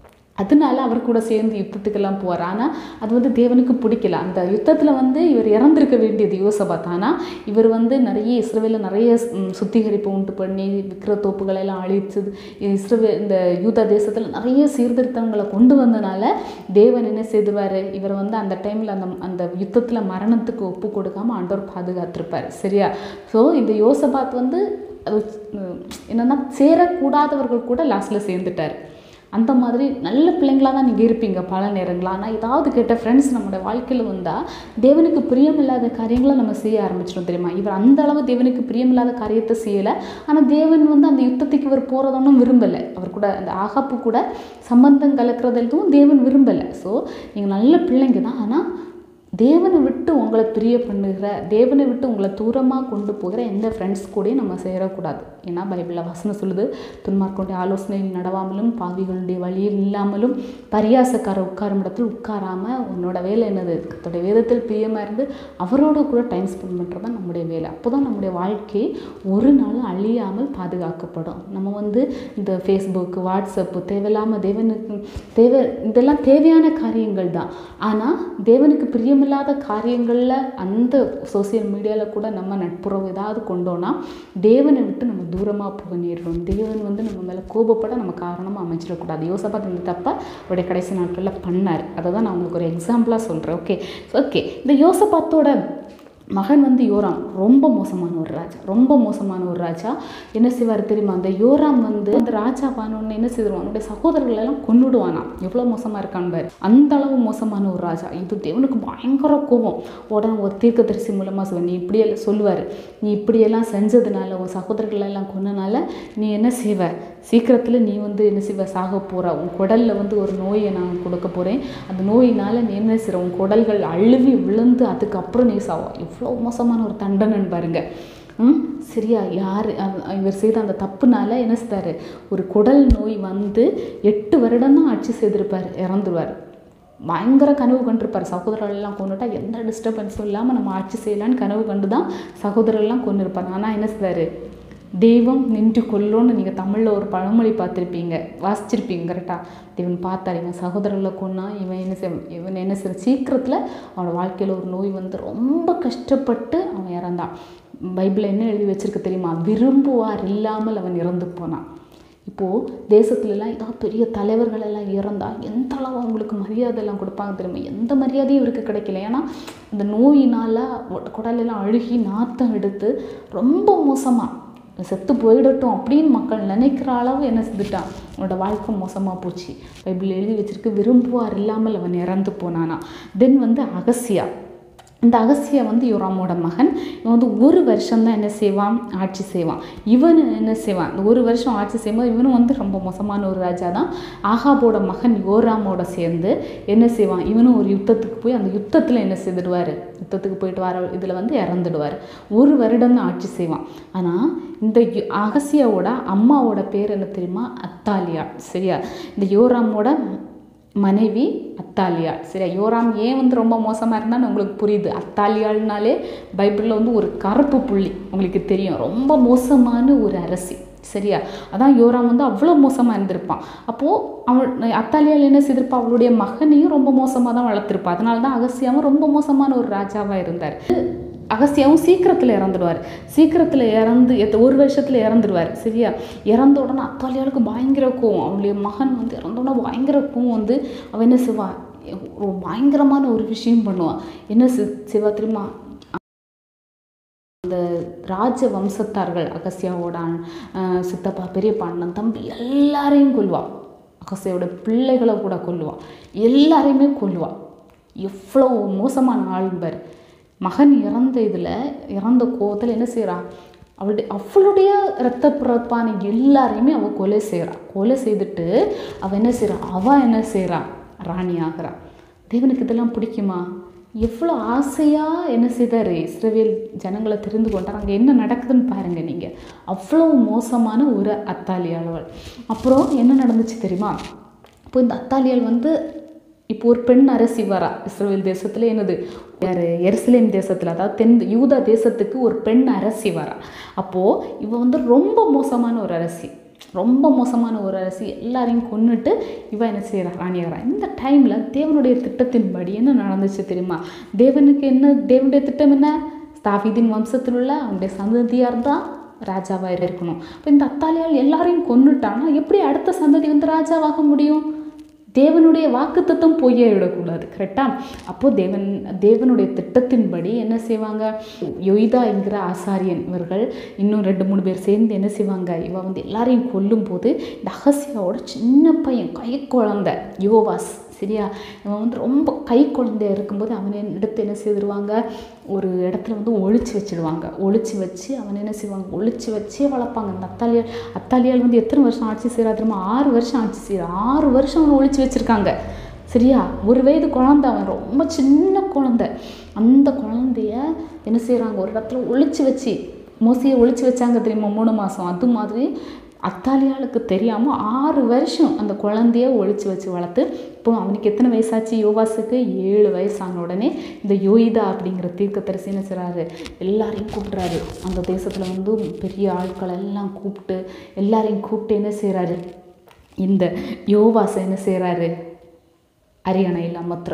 அதனால அவர் கூட சேர்ந்து யுத்தத்துக்கெல்லாம் போவார் ஆனால் அது வந்து தேவனுக்கு பிடிக்கல அந்த யுத்தத்தில் வந்து இவர் இறந்திருக்க வேண்டியது யோசபாத் ஆனால் இவர் வந்து நிறைய இஸ்ரவேலில் நிறைய ம், சுத்திகரிப்பு உண்டு பண்ணி விக்கிர தோப்புகளை எல்லாம் அழிச்சது இஸ்ரவே இந்த யூதா தேசத்தில் நிறைய சீர்திருத்தங்களை கொண்டு வந்தனால தேவன் என்ன செய்துவார் இவர் வந்து அந்த டைமில் அந்த அந்த யுத்தத்தில் மரணத்துக்கு ஒப்பு கொடுக்காம ஆண்டவர் பாதுகாத்திருப்பார் சரியா ஸோ இந்த யோசபாத் வந்து அது ம், என்னன்னா சேரக்கூடாதவர்கள் கூட லாஸ்ட்டில் சேர்ந்துட்டார் அந்த மாதிரி நல்ல பிள்ளைங்களாக தான் நீங்கள் இருப்பீங்க பல நேரங்களா ஆனால் ஏதாவது கேட்ட ஃப்ரெண்ட்ஸ் நம்மளோட வாழ்க்கையில் வந்தால் தேவனுக்கு பிரியமில்லாத காரியங்களை நம்ம செய்ய ஆரம்பிச்சிடும் தெரியுமா இவர் அந்த அளவு தேவனுக்கு பிரியமில்லாத காரியத்தை செய்யலை ஆனால் தேவன் வந்து அந்த யுத்தத்துக்கு இவர் போகிறதொன்னும் விரும்பலை அவர் கூட அந்த ஆகாப்பு கூட சம்பந்தம் கலக்கிறது எதுவும் தேவன் விரும்பலை ஸோ நீங்கள் நல்ல பிள்ளைங்க தான் ஆனால் தேவனை விட்டு உங்களை பிரிய பண்ணுகிற தேவனை விட்டு உங்களை தூரமாக கொண்டு போகிற எந்த ஃப்ரெண்ட்ஸ் கூடயும் நம்ம சேரக்கூடாது ஏன்னா பைபிளில் வசனம் சொல்லுது துன்மார்க்கனுடைய ஆலோசனையில் நடவாமலும் பாவிகளுடைய வழியில் இல்லாமலும் பரியாசக்கார உட்காரும் இடத்தில் உட்காராமல் உன்னோட வேலை என்னது கர்த்தருடைய வேதத்தில் பிரியமாக இருந்து அவரோட கூட டைம் ஸ்பெண்ட் பண்ணுறது தான் நம்முடைய வேலை அப்போ தான் நம்முடைய வாழ்க்கை ஒரு நாளும் அழியாமல் பாதுகாக்கப்படும் நம்ம வந்து இந்த ஃபேஸ்புக்கு வாட்ஸ்அப்பு தேவையில்லாமல் தேவனுக்கு தேவை இதெல்லாம் தேவையான காரியங்கள் தான் ஆனால் தேவனுக்கு பிரியமில்லாத காரியங்களில் அந்த சோசியல் மீடியாவில் கூட நம்ம நட்புறவு ஏதாவது கொண்டோன்னா தேவனை விட்டு நம்ம தூரமாக போக நேரிடும் தேவன் வந்து நம்ம மேலே கோபப்பட நம்ம காரணமாக அமைச்சிடக்கூடாது யோசபாத் இந்த தப்பை அவருடைய கடைசி நாட்களில் பண்ணார் அதை தான் நான் உங்களுக்கு ஒரு எக்ஸாம்பிளாக சொல்கிறேன் ஓகே ஓகே இந்த யோசபாத்தோட மகன் வந்து யோராம் ரொம்ப மோசமான ஒரு ராஜா ரொம்ப மோசமான ஒரு ராஜா என்ன செய்வார் தெரியுமா அந்த யோராம் வந்து அந்த ராஜா பானோன்னு என்ன செய்வான் அவனுடைய சகோதரர்கள் எல்லாம் கொன்னுடுவானா எவ்வளோ மோசமாக இருக்கான் பாரு அந்த அளவு மோசமான ஒரு ராஜா இது தேவனுக்கு பயங்கர கோபம் உடனே ஒரு தீர்க்கதரிசி மூலமாக சொல்லுவார் நீ இப்படியெல்லாம் சொல்லுவார் நீ இப்படியெல்லாம் செஞ்சதுனால உன் சகோதரர்கள் எல்லாம் கொன்னனால நீ என்ன செய்வ சீக்கிரத்தில் நீ வந்து என்ன செய்வ சாக போகிற உன் குடலில் வந்து ஒரு நோயை நான் கொடுக்க போகிறேன் அந்த நோயினால் நீ என்ன செய்கிற உன் குடல்கள் அழுவி விழுந்து அதுக்கப்புறம் நீ சாவ இவ்வளோ மோசமான ஒரு தண்டனைன்னு பாருங்க ம் சரியா யார் இவர் செய்த அந்த தப்புனால என்ன செய்தார் ஒரு குடல் நோய் வந்து எட்டு வருடம் தான் ஆட்சி செய்திருப்பார் இறந்துருவார் பயங்கர கனவு கண்டிருப்பார் சகோதரர்கள் எல்லாம் கொண்டுட்டா எந்த டிஸ்டர்பன்ஸும் இல்லாமல் நம்ம ஆட்சி செய்யலான்னு கனவு கண்டு தான் சகோதரர்கள் எல்லாம் கொண்டு இருப்பார் ஆனால் என்ன செய்தார் தெய்வம் நின்று கொல்லோன்னு நீங்கள் தமிழில் ஒரு பழமொழி பார்த்துருப்பீங்க வாசிச்சிருப்பீங்க கரெக்டாக தேவன் பார்த்தார் இவன் சகோதரர்களை கொன்னா இவன் என்ன செய் இவன் என்ன செய்ய சீக்கிரத்தில் அவனோட வாழ்க்கையில் ஒரு நோய் வந்து ரொம்ப கஷ்டப்பட்டு அவன் இறந்தான் பைபிளில் என்ன எழுதி வச்சிருக்கு தெரியுமா விரும்புவார் இல்லாமல் அவன் இறந்து போனான் இப்போது தேசத்துலலாம் ஏதாவது பெரிய தலைவர்கள் எல்லாம் இறந்தால் எந்த அளவு அவங்களுக்கு மரியாதை எல்லாம் கொடுப்பாங்க தெரியுமா எந்த மரியாதையும் இவருக்கு கிடைக்கல ஏன்னா இந்த நோயினால் குடலெல்லாம் அழுகி நாத்தம் எடுத்து ரொம்ப மோசமாக செத்து போயிடட்டும் அப்படின்னு மக்கள் நினைக்கிற அளவு என்ன செஞ்சுட்டான் அவனோட வாழ்க்கை மோசமாக போச்சு பைபிள் எழுதி வச்சிருக்கு விரும்புவார் இல்லாமல் அவன் இறந்து போனானா தென் வந்து அகசியா இந்த அகசியா வந்து யோராமோட மகன் இவன் வந்து ஒரு வருஷம் தான் என்ன செய்வான் ஆட்சி செய்வான் இவன் என்ன செய்வான் இந்த ஒரு வருஷம் ஆட்சி செய்யும்போது இவனும் வந்து ரொம்ப மோசமான ஒரு ராஜா தான் ஆகாபோட மகன் யோராமோட சேர்ந்து என்ன செய்வான் இவனும் ஒரு யுத்தத்துக்கு போய் அந்த யுத்தத்தில் என்ன செய்துடுவார் யுத்தத்துக்கு போயிட்டு வர இதில் வந்து இறந்துடுவார் ஒரு வருடம் தான் ஆட்சி செய்வான் ஆனால் இந்த யு- அகசியாவோட அம்மாவோட பேர் என்ன தெரியுமா அத்தாலியா சரியா இந்த யோராமோட மனைவி அத்தாலியாள் சரியா யோராம் ஏன் வந்து ரொம்ப மோசமாக இருந்தான்னு உங்களுக்கு புரியுது அத்தாலியாள்னாலே பைபிளில் வந்து ஒரு கருப்பு புள்ளி உங்களுக்கு தெரியும் ரொம்ப மோசமான ஒரு அரசி சரியா அதான் யோராம் வந்து அவ்வளோ மோசமாக இருந்திருப்பான் அப்போது அவள் அத்தாலியால் என்ன செய்திருப்பா அவளுடைய மகனையும் ரொம்ப மோசமாக தான் வளர்த்துருப்பா அதனால தான் அகசியாவும் ரொம்ப மோசமான ஒரு ராஜாவாக இருந்தார் அகஸ்தியாவும் சீக்கிரத்தில் இறந்துடுவார் சீக்கிரத்தில் இறந்து எத்த ஒரு வருஷத்தில் இறந்துடுவார் சரியா இறந்த உடனே அத்தாலியாளுக்கு பயங்கர கோவம் அவளுடைய மகன் வந்து இறந்த உடனே பயங்கர கோவம் வந்து அவன் என்ன செய்வான் ஒரு பயங்கரமான ஒரு விஷயம் பண்ணுவான் என்ன செ- செய்வா தெரியுமா அந்த ராஜ வம்சத்தார்கள் அகஸ்யாவோட அண்ண- அஹ் சித்தப்பா பெரியப்பா அண்ணன் தம்பி எல்லாரையும் கொல்லுவா அகஸ்யாவோட பிள்ளைகளை கூட கொல்லுவா எல்லாரையுமே கொல்லுவா எவ்வளோ மோசமான ஆள்பர் மகன் இறந்த இதில் இறந்த கோவத்தில் என்ன செய்றா அவளுடைய அவளுடைய இரத்த பிறப்பான எல்லாரையுமே அவள் கொலை செய்கிறா கொலை செய்துட்டு அவள் என்ன செய்றா அவள் என்ன செய்றா ராணி ஆகிறா தேவனுக்கு இதெல்லாம் பிடிக்குமா எவ்வளோ ஆசையாக என்ன செய்தார் இஸ்ரவேல் ஜனங்களை தெரிந்து கொண்டார் அங்கே என்ன நடக்குதுன்னு பாருங்கள் நீங்கள் அவ்வளோ மோசமான ஒரு அத்தாலியாளவள் அப்புறம் என்ன நடந்துச்சு தெரியுமா இப்போ இந்த அத்தாலியால் வந்து இப்போ ஒரு பெண் அரசி வரா இஸ்ரேல் தேசத்தில் என்னது யார் எருசலேம் தேசத்தில் அதாவது தென் யூதா தேசத்துக்கு ஒரு பெண் அரசி வரா அப்போது இவ வந்து ரொம்ப மோசமான ஒரு அரசி ரொம்ப மோசமான ஒரு அரசி எல்லாரையும் கொன்னுட்டு இவ என்ன செய்கிறா ராணியாகிறா இந்த டைமில் தேவனுடைய திட்டத்தின்படி என்ன நடந்துச்சு தெரியுமா தேவனுக்கு என்ன தேவனுடைய திட்டம் என்ன தாவீதின் வம்சத்தில் உள்ள அவனுடைய சந்ததியார் தான் ராஜாவாக இருக்கணும் இப்போ இந்த அத்தாலியால் எல்லாரையும் கொன்னுட்டான்னா எப்படி அடுத்த சந்ததி வந்து ராஜாவாக முடியும் தேவனுடைய வாக்குத்தத்தம் பொய்யா விடக்கூடாது கரெக்டா அப்போது தேவன் தேவனுடைய திட்டத்தின்படி என்ன செய்வாங்க யொய்தா என்கிற ஆசாரியன் இவர்கள் இன்னும் ரெண்டு மூணு பேர் சேர்ந்து என்ன செய்வாங்க இவ வந்து எல்லாரையும் கொல்லும்போது இந்த அகசியாவோட சின்ன பையன் கை குழந்தை யோவாஸ் சரியா இவன் வந்து ரொம்ப கை குழந்தையா இருக்கும்போது அவனை எடுத்து என்ன செய்திருவாங்க ஒரு இடத்துல வந்து ஒளிச்சு வச்சிடுவாங்க ஒளிச்சு வச்சு அவன் என்ன செய்வாங்க ஒளிச்சு வச்சே வளர்ப்பாங்க இந்த அத்தாலியால் அத்தாலியால் வந்து எத்தனை வருஷம் ஆட்சி செய்கிறா தெரியுமா ஆறு வருஷம் ஆட்சி செய்கிறா ஆறு வருஷம் அவனை ஒளிச்சு வச்சிருக்காங்க சரியா ஒரு வயது குழந்தை அவன் ரொம்ப சின்ன குழந்தை அந்த குழந்தைய என்ன செய்கிறாங்க ஒரு இடத்துல ஒளிச்சு வச்சு மோசியை ஒளிச்சு வச்சாங்க தெரியுமா மூணு மாதம் அது மாதிரி அத்தாலியாளுக்கு தெரியாமல் ஆறு வருஷம் அந்த குழந்தைய ஒளிச்சு வச்சு வளர்த்து இப்போ அவனுக்கு எத்தனை வயசாச்சு யோவாஸுக்கு ஏழு வயசான உடனே இந்த யோயிதா அப்படிங்கிற தீர்க்கதரிசி என்ன செய்கிறாரு எல்லாரையும் கூப்பிட்றாரு அந்த தேசத்தில் வந்து பெரிய ஆட்கள் எல்லாம் கூப்பிட்டு எல்லாரையும் கூப்பிட்டு என்ன செய்கிறாரு இந்த யோவாஸை என்ன செய்கிறாரு அரியணையில் அமர்த்துறார்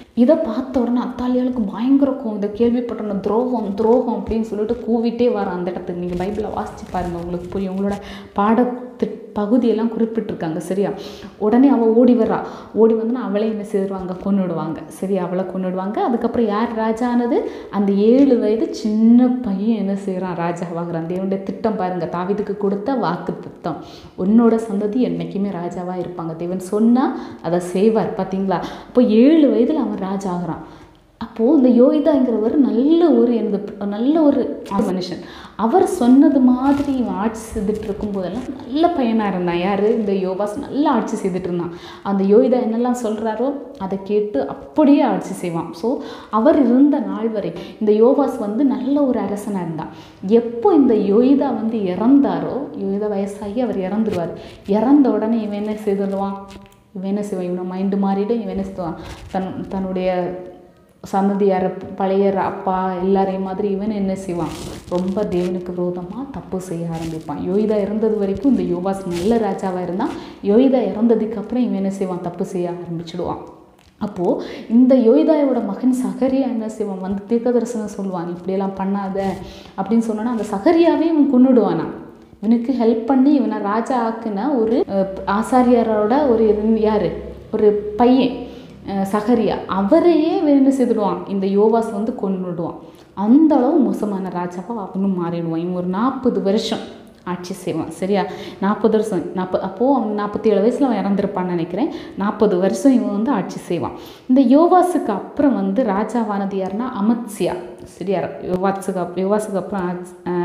இதை பார்த்த உடனே அத்தாலியாளுக்கு பயங்கர கோவம் இதை கேள்விப்பட்டோன்னு துரோகம் துரோகம் அப்படின்னு சொல்லிட்டு கூவிட்டே வரான் அந்த இடத்துக்கு நீங்கள் பைபிளை வாசிச்சு பாருங்கள் உங்களுக்கு புரியும் உங்களோட பாடத்து பகுதியெல்லாம் குறிப்பிட்டிருக்காங்க சரியா உடனே அவள் ஓடி வர்றா ஓடி வந்துன்னா அவளை என்ன செய்வாங்க கொன்னுடுவாங்க சரியா அவளை கொன்னுடுவாங்க அதுக்கப்புறம் யார் ராஜா ஆனது அந்த ஏழு வயது சின்ன பையன் என்ன செய்கிறான் ராஜாவாகிறான் தேவனுடைய திட்டம் பாருங்க தாவீதுக்கு கொடுத்த வாக்கு திட்டம் உன்னோட சந்ததி என்றைக்குமே ராஜாவாக இருப்பாங்க தேவன் சொன்னால் அதை செய்வார் பார்த்தீங்களா அப்போ ஏழு வயதில் அவன் ராஜா ஆகிறான் அப்போது இந்த யோகிதாங்கிறவர் நல்ல ஒரு எனது நல்ல ஒரு மனுஷன் அவர் சொன்னது மாதிரி இவன் ஆட்சி செய்துட்டு இருக்கும்போதெல்லாம் நல்ல பையனாக இருந்தான் யார் இந்த யோகாஸ் நல்லா ஆட்சி செய்துட்டு இருந்தான் அந்த யோகிதா என்னெல்லாம் சொல்கிறாரோ அதை கேட்டு அப்படியே ஆட்சி செய்வான் ஸோ அவர் இருந்த நாள் வரை இந்த யோகாஸ் வந்து நல்ல ஒரு அரசனாக இருந்தான் எப்போ இந்த யோகிதா வந்து இறந்தாரோ யோகிதா வயசாகி அவர் இறந்துருவார் இறந்த உடனே இவன் என்ன செய்துடுவான் இவன் என்ன செய்வான் இவனை மைண்டு மாறிடும் இவன் என்ன செய்வான் தன் தன்னுடைய சந்ததியார் பழைய அப்பா எல்லாரையும் மாதிரி இவன் என்ன செய்வான் ரொம்ப தேவனுக்கு விரோதமாக தப்பு செய்ய ஆரம்பிப்பான் யோகிதா இறந்தது வரைக்கும் இந்த யோகாஸ் நல்ல ராஜாவாக இருந்தான் யோகிதா இறந்ததுக்கு அப்புறம் இவன் என்ன செய்வான் தப்பு செய்ய ஆரம்பிச்சிடுவான் அப்போது இந்த யோகிதாயோட மகன் சகரியா என்ன செய்வான் வந்து தீர்க்க தரிசனம் சொல்லுவான் இப்படியெல்லாம் பண்ணாத அப்படின்னு சொன்னோன்னா அந்த சகரியாவே இவன் கொண்டுடுவானா இவனுக்கு ஹெல்ப் பண்ணி இவனை ராஜா ஆக்குன ஒரு ஆசாரியாரோட ஒரு யார் ஒரு பையன் சகரியா அவரையே என்ன செய்துடுவான் இந்த யோவாஸ் வந்து கொண்டுடுவான் அந்த அளவு மோசமான ராஜாவாக அவனும் மாறிடுவான் இவன் ஒரு நாற்பது வருஷம் ஆட்சி செய்வான் சரியா நாற்பது வருஷம் நாற்பது அப்போது அவன் நாற்பத்தி ஏழு வயசில் அவன் இறந்துருப்பான்னு நினைக்கிறேன் நாற்பது வருஷம் இவன் வந்து ஆட்சி செய்வான் இந்த யோவாஸுக்கு அப்புறம் வந்து ராஜாவானது யாருன்னா அமத்சியா சரியா யோவாஸுக்கு அப் யோவாஸுக்கு அப்புறம்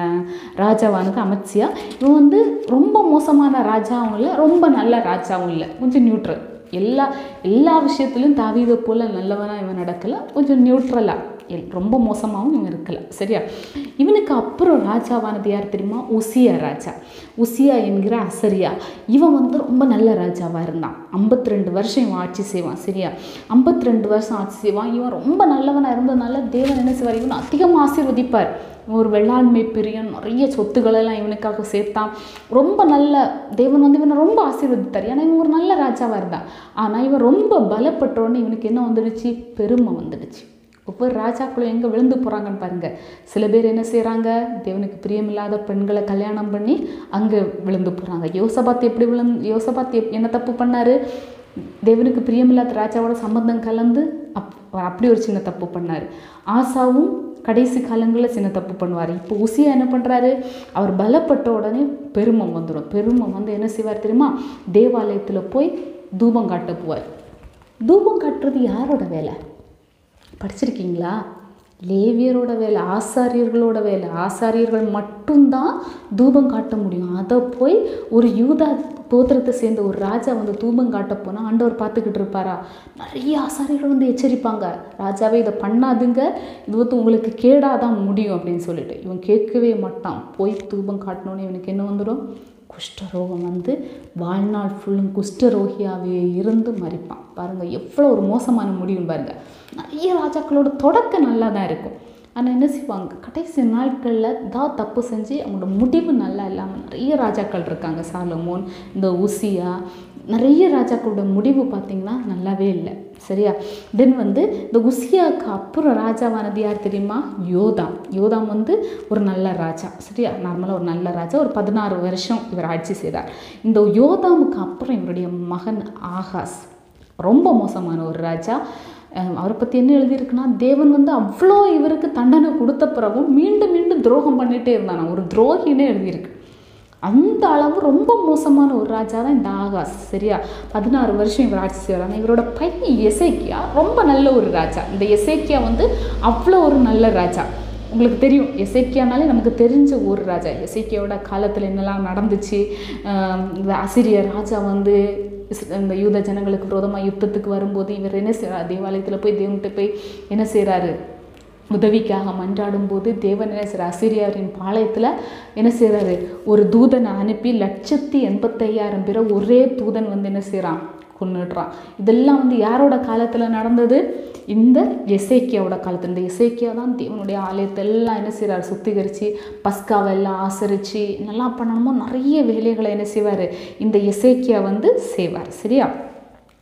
ராஜாவானது அமத்சியா இவன் வந்து ரொம்ப மோசமான ராஜாவும் இல்லை ரொம்ப நல்ல ராஜாவும் இல்லை கொஞ்சம் நியூட்ரல் எல்லா எல்லா விஷயத்துலையும் தாவீதை போல் நல்லவனாக இவன் நடக்கலை கொஞ்சம் நியூட்ரலாக எல் ரொம்ப மோசமாகவும் இவன் இருக்கல சரியா இவனுக்கு அப்புறம் ராஜாவானது யார் தெரியுமா உசியா ராஜா உசியா என்கிற அசரியா இவன் வந்து ரொம்ப நல்ல ராஜாவாக இருந்தான் ஐம்பத்தி ரெண்டு வருஷம் இவன் ஆட்சி செய்வான் சரியா ஐம்பத்தி ரெண்டு வருஷம் ஆட்சி செய்வான் இவன் ரொம்ப நல்லவனாக இருந்ததுனால தேவன் என்ன செய்வார் இவன் அதிகமாக ஆசீர்வதிப்பார் ஒரு வெள்ளாண்மை பிரியன் நிறைய சொத்துக்களெல்லாம் இவனுக்காக சேர்த்தான் ரொம்ப நல்ல தேவன் வந்து இவனை ரொம்ப ஆசீர்வதித்தார் ஏன்னா இவன் ஒரு நல்ல ராஜாவாக இருந்தான் ஆனால் இவன் ரொம்ப பலப்பட்டோடனே இவனுக்கு என்ன வந்துடுச்சு பெருமை வந்துடுச்சு ஒவ்வொரு ராஜாக்களும் எங்கே விழுந்து போகிறாங்கன்னு பாருங்கள் சில பேர் என்ன செய்கிறாங்க தேவனுக்கு பிரியமில்லாத பெண்களை கல்யாணம் பண்ணி அங்கே விழுந்து போகிறாங்க யோசபாத் எப்படி விழுந்து யோசபாத் எப் என்ன தப்பு பண்ணார் தேவனுக்கு பிரியமில்லாத ராஜாவோட சம்பந்தம் கலந்து அப் அப்படி ஒரு சின்ன தப்பு பண்ணார் ஆசாவும் கடைசி காலங்களில் சின்ன தப்பு பண்ணுவார் இப்போ உசியா என்ன பண்ணுறாரு அவர் பலப்பட்ட உடனே பெருமை வந்துடும் பெருமை வந்து என்ன செய்வார் தெரியுமா தேவாலயத்தில் போய் தூபம் காட்ட போவார் தூபம் காட்டுறது யாரோட வேலை படிச்சிருக்கீங்களா லேவியரோட வேலை ஆசாரியர்களோட வேலை ஆசாரியர்கள் மட்டும்தான் தூபம் காட்ட முடியும் அதை போய் ஒரு யூதா கோத்திரத்தை சேர்ந்த ஒரு ராஜா வந்து தூபம் காட்ட போனால் ஆண்டவர் பார்த்துக்கிட்டு இருப்பாரா நிறைய ஆசாரியர்கள் வந்து எச்சரிப்பாங்க ராஜாவே இதை பண்ணாதுங்க இது வந்து உங்களுக்கு கேடாதான் முடியும் அப்படின்னு சொல்லிட்டு இவன் கேட்கவே மாட்டான் போய் தூபம் காட்டணுன்னு இவனுக்கு என்ன வந்துடும் குஷ்டரோகம் வந்து வாழ்நாள் ஃபுல்லும் குஷ்டரோகியாகவே இருந்து மறிப்பான் பாருங்கள் எவ்வளோ ஒரு மோசமான முடிவுன்னு பாருங்கள் நிறைய ராஜாக்களோட தொடக்கம் நல்லா தான் இருக்கும் ஆனால் என்ன செய்வாங்க கடைசி நாட்களில் தான் தப்பு செஞ்சு அவங்களோட முடிவு நல்லா இல்லாமல் நிறைய ராஜாக்கள் இருக்காங்க சாலமோன் இந்த உசியா நிறைய ராஜாக்களோட முடிவு பார்த்திங்கன்னா நல்லாவே இல்லை சரியா தென் வந்து இந்த உசியாவுக்கு அப்புறம் ராஜாவானது யார் தெரியுமா யோதாம் யோதாம் வந்து ஒரு நல்ல ராஜா சரியா நார்மலாக ஒரு நல்ல ராஜா ஒரு பதினாறு வருஷம் இவர் ஆட்சி செய்தார் இந்த யோதாமுக்கு அப்புறம் இவருடைய மகன் ஆகாஸ் ரொம்ப மோசமான ஒரு ராஜா அவரை பற்றி என்ன எழுதியிருக்குன்னா தேவன் வந்து அவ்வளோ இவருக்கு தண்டனை கொடுத்த பிறகும் மீண்டும் மீண்டும் துரோகம் பண்ணிகிட்டே இருந்தான் ஒரு துரோகின்னே எழுதியிருக்கு அந்த அளவு ரொம்ப மோசமான ஒரு ராஜா தான் இந்த ஆகாஸ் சரியா பதினாறு வருஷம் இவர் ஆட்சி செய்கிறாங்க இவரோட பையன் எசேக்கியா ரொம்ப நல்ல ஒரு ராஜா இந்த எசேக்கியா வந்து அவ்வளோ ஒரு நல்ல ராஜா உங்களுக்கு தெரியும் எசேக்கியானாலே நமக்கு தெரிஞ்ச ஒரு ராஜா எசேக்கியாவோட காலத்தில் என்னெல்லாம் நடந்துச்சு இந்த அசிரிய ராஜா வந்து இந்த யூத ஜனங்களுக்கு விரோதமாக யுத்தத்துக்கு வரும்போது இவர் என்ன செய்கிறார் தேவாலயத்தில் போய் தேவன்கிட்ட போய் என்ன செய்கிறாரு உதவிக்காக மன்றாடும் போது தேவன் என்ன செய்கிறார் அசிரியாரின் பாளையத்தில் என்ன செய்கிறாரு ஒரு தூதனை அனுப்பி லட்சத்தி எண்பத்தையாயிரம் பேரை ஒரே தூதன் வந்து என்ன செய்கிறான் கொண்டுடுறான் இதெல்லாம் வந்து யாரோட காலத்தில் நடந்தது இந்த எசேக்கியாவோட காலத்தில் இந்த எசேக்கியா தான் தேவனுடைய ஆலயத்தை எல்லாம் என்ன செய்கிறார் சுத்திகரித்து பஸ்காவை எல்லாம் ஆசரித்து என்னெல்லாம் பண்ணணுமோ நிறைய வேலைகளை என்ன செய்வார் இந்த எசேக்கியா வந்து செய்வார் சரியா